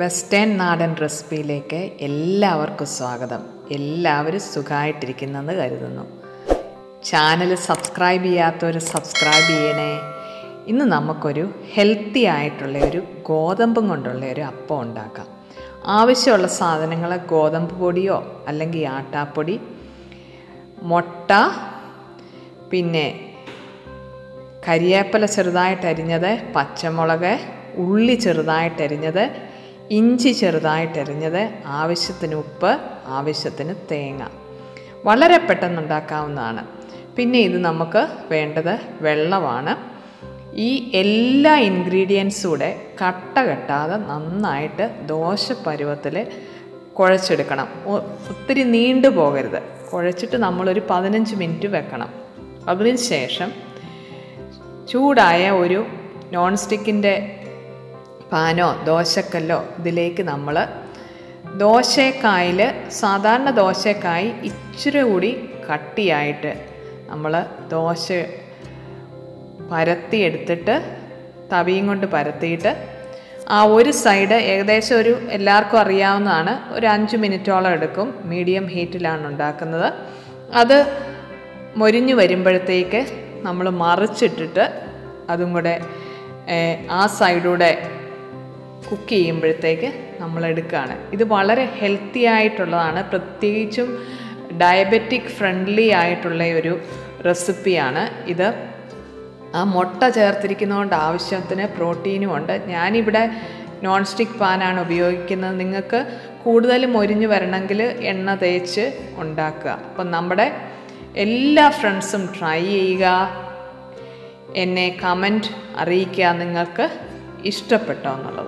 western നാടൻ റെസിപ്പിയിലേക്ക് എല്ലാവർക്കും സ്വാഗതം എല്ലാവരും സുഖമായിട്ടിരിക്കുന്നെന്ന് കരുതുന്നു ചാനൽ സബ്സ്ക്രൈബ് ചെയ്യാത്തവർ സബ്സ്ക്രൈബ് ചെയ്യണേ ഇന്ന് നമുക്കൊരു ഹെൽത്തി ആയിട്ടുള്ള ഒരു ഗോതമ്പും കൊണ്ടുള്ള ഒരു അപ്പം ഉണ്ടാക്കാം ആവശ്യമുള്ള സാധനങ്ങൾ ഗോതമ്പ് പൊടിയോ അല്ലെങ്കിൽ ആട്ടാപ്പൊടി മുട്ട പിന്നെ കരിയേപ്പില ചെറുതായിട്ട് അരിഞ്ഞത് പച്ചമുളക് ഉള്ളി ചെറുതായിട്ട് അരിഞ്ഞത് ഇഞ്ചി ചെറുതായിട്ട് അരിഞ്ഞത് ആവശ്യത്തിന് ഉപ്പ് ആവശ്യത്തിന് തേങ്ങ വളരെ പെട്ടെന്ന് ഉണ്ടാക്കാവുന്നതാണ് പിന്നെ ഇത് നമുക്ക് വേണ്ടത് വെള്ളമാണ് ഈ എല്ലാ ഇൻഗ്രീഡിയൻസും കൂടെ കട്ട കെട്ടാതെ നന്നായിട്ട് ദോശ പരുവത്തിൽ കുഴച്ചെടുക്കണം ഒ- ഒത്തിരി നീണ്ടു പോകരുത് കുഴച്ചിട്ട് നമ്മളൊരു പതിനഞ്ച് മിനിറ്റ് വെക്കണം അതിന് ശേഷം ചൂടായ ഒരു നോൺ സ്റ്റിക്കിൻ്റെ പാനോ ദോശക്കല്ലോ ഇതിലേക്ക് നമ്മൾ ദോശക്കായിൽ സാധാരണ ദോശക്കായി ഇച്ചിരി കൂടി കട്ടിയായിട്ട് നമ്മൾ ദോശ പരത്തിയെടുത്തിട്ട് തവിയും കൊണ്ട് പരത്തിയിട്ട് ആ ഒരു സൈഡ് ഏകദേശം ഒരു എല്ലാവർക്കും അറിയാവുന്നതാണ് ഒരു അഞ്ച് മിനിറ്റോളം എടുക്കും മീഡിയം ഹീറ്റിലാണ് ഉണ്ടാക്കുന്നത് അത് മൊരിഞ്ഞു വരുമ്പോഴത്തേക്ക് നമ്മൾ മറിച്ചിട്ടിട്ട് അതും കൂടെ ഏഹ്, ആ സൈഡൂടെ കുക്ക് ചെയ്യുമ്പോഴത്തേക്ക് നമ്മൾ എടുക്കുകയാണ് ഇത് വളരെ ഹെൽത്തി ആയിട്ടുള്ളതാണ് പ്രത്യേകിച്ചും ഡയബറ്റിക് ഫ്രണ്ട്ലി ആയിട്ടുള്ള ഒരു റെസിപ്പിയാണ് ഇത് ആ മുട്ട ചേർത്തിരിക്കുന്നതുകൊണ്ട് ആവശ്യത്തിന് പ്രോട്ടീനും ഉണ്ട് ഞാനിവിടെ നോൺ സ്റ്റിക്ക് പാനാണ് ഉപയോഗിക്കുന്നത് നിങ്ങൾക്ക് കൂടുതൽ മൊരിഞ്ഞ് വരണമെങ്കിൽ എണ്ണ തേച്ച് ഉണ്ടാക്കുക അപ്പം നമ്മുടെ എല്ലാ ഫ്രണ്ട്സും ട്രൈ ചെയ്യുക എന്നെ കമൻറ്റ് അറിയിക്കുക നിങ്ങൾക്ക് ഇഷ്ടപ്പെട്ടോ എന്നുള്ളത്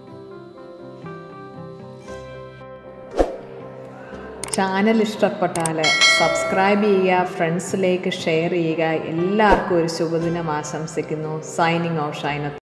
ചാനൽ ഇഷ്ടപ്പെട്ടാൽ സബ്സ്ക്രൈബ് ചെയ്യുക ഫ്രണ്ട്സിലേക്ക് ഷെയർ ചെയ്യുക എല്ലാവർക്കും ഒരു ശുഭദിനം ആശംസിക്കുന്നു സൈനിങ് ഓഫ് ഷൈനത്ത്